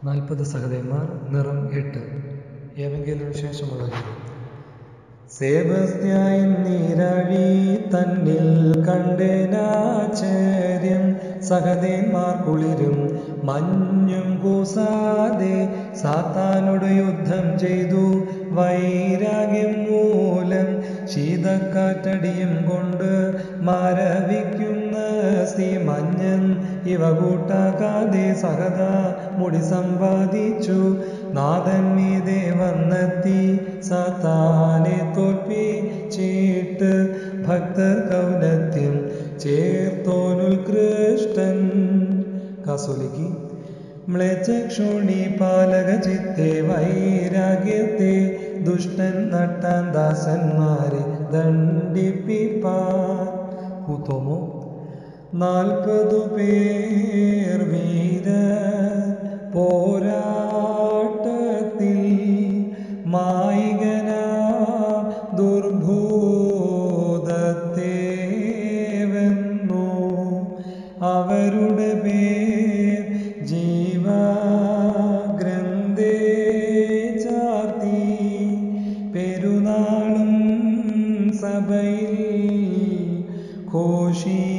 നാൽപ്പത് സഹദേവന്മാർ നിറം എട്ട് ഏവെങ്കിലും വിശേഷമുള്ളത് സേബസ്ത്യായി നീരാഴി തന്നിൽ കണ്ടേനാശ്ചര്യം സഹദേന്മാർ കുളിരും മഞ്ഞും കൂസാതെ സാത്താനോട് യുദ്ധം ചെയ്തു വൈരാഗ്യം മൂലം ശീതക്കാറ്റടിയും കൊണ്ട് മരവിക്കുന്ന സ്ത്രീ മഞ്ഞൻ ഇവ കൂട്ടാക്കാതെ സഹത മുടി സമ്പാദിച്ചു നാഥൻ മീതെ വന്നെത്തി സാത്താനെ തോൽപ്പിച്ചിട്ട് ഭക്തർ കൗനത്യം ചേർത്തോനുൽകൃഷ്ടൻ കാസോലിക്ക് മ്ലേച്ഛക്ഷോണി പാലക ചിത്തെ വൈരാഗ്യത്തെ ദുഷ്ടൻ നട്ടാൻ ദാസന്മാരെ ദണ്ഡിപ്പിപ്പാൻ ഹൂത്തോമോ നാൽപ്പതു പേർ വീര പോരാട്ടത്തിൽ മായികന ദുർഭൂതത്തെ വെന്നു അവരുടെ പേർ ജീവഗ്രന്ഥേ ചാർത്തി പെരുന്നാളും സഭയിൽ ഘോഷി